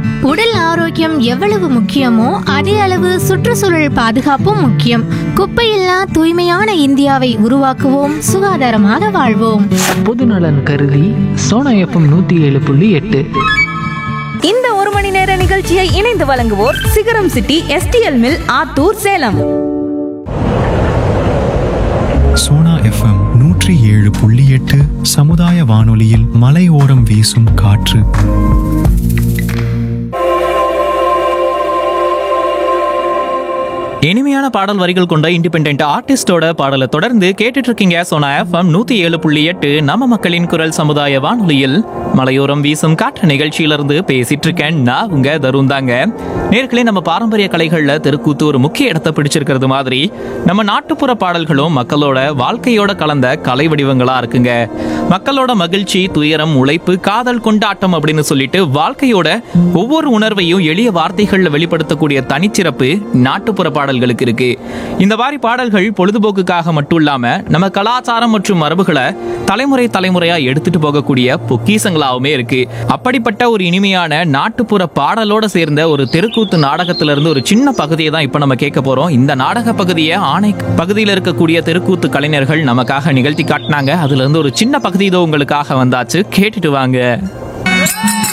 உடல் ஆரோக்கியம் எவ்வளவு முக்கியமோ அதே அளவு சுற்றுச்சூழல் பாதுகாப்பும் முக்கியம் குப்பையில்லா தூய்மையான இந்தியாவை உருவாக்குவோம் சுகாதாரமாக வாழ்வோம் பொதுநலன் கருதி சோனா எஃப்எம் நூற்றி ஏழு புள்ளி எட்டு இந்த ஒரு மணி நேர நிகழ்ச்சியை இணைந்து வழங்குவோர் Sigaram city SDL mill Attur Salem Sona FM நூற்றி ஏழு புள்ளி எட்டு சமுதாய வானொலியில் மலையோரம் வீசும் காற்று இனிமையான பாடல் வரிகள் கொண்ட இண்டிபெண்ட் ஆர்டிஸ்டோட பாடலை தொடர்ந்து கேட்டுட்டு இருக்கீங்க சோனா எஃப்எம் நூத்தி ஏழு புள்ளி எட்டு நம்ம மக்களின் குரல் சமுதாய வானொலியில் மலையோரம் வீசும் காற்று நிகழ்ச்சியிலிருந்து பேசிட்டு இருக்கேன் நான் உங்க தருண் தாங்க நேர்களே நம்ம பாரம்பரிய கலைகள்ல தெருக்கூத்து ஒரு முக்கிய இடத்தை பிடிச்சிருக்கிறது மாதிரி நம்ம நாட்டுப்புற பாடல்களும் மக்களோட வாழ்க்கையோட கலந்த கலை வடிவங்களா இருக்குங்க மக்களோட மகிழ்ச்சி துயரம் உழைப்பு காதல் கொண்டாட்டம் அப்படின்னு சொல்லிட்டு வாழ்க்கையோட ஒவ்வொரு உணர்வையும் எளிய வார்த்தைகள்ல வெளிப்படுத்தக்கூடிய தனிச்சிறப்பு நாட்டுப்புற பாடல்களுக்கு இருக்கு இந்த மாதிரி பாடல்கள் பொழுதுபோக்குக்காக மட்டும் இல்லாம நம்ம கலாச்சாரம் மற்றும் மரபுகளை தலைமுறை தலைமுறையா எடுத்துட்டு போகக்கூடிய பொக்கிசங்களாவுமே இருக்கு அப்படிப்பட்ட ஒரு இனிமையான நாட்டுப்புற பாடலோட சேர்ந்த ஒரு தெருக்கூத்து நாடகத்துல இருந்து ஒரு சின்ன பகுதியை தான் இப்ப நம்ம கேட்க போறோம் இந்த நாடக பகுதியை ஆணை பகுதியில் இருக்கக்கூடிய தெருக்கூத்து கலைஞர்கள் நமக்காக நிகழ்த்தி காட்டினாங்க அதுல இருந்து ஒரு சின்ன பகுதி இதோ உங்களுக்காக வந்தாச்சு கேட்டுட்டு வாங்க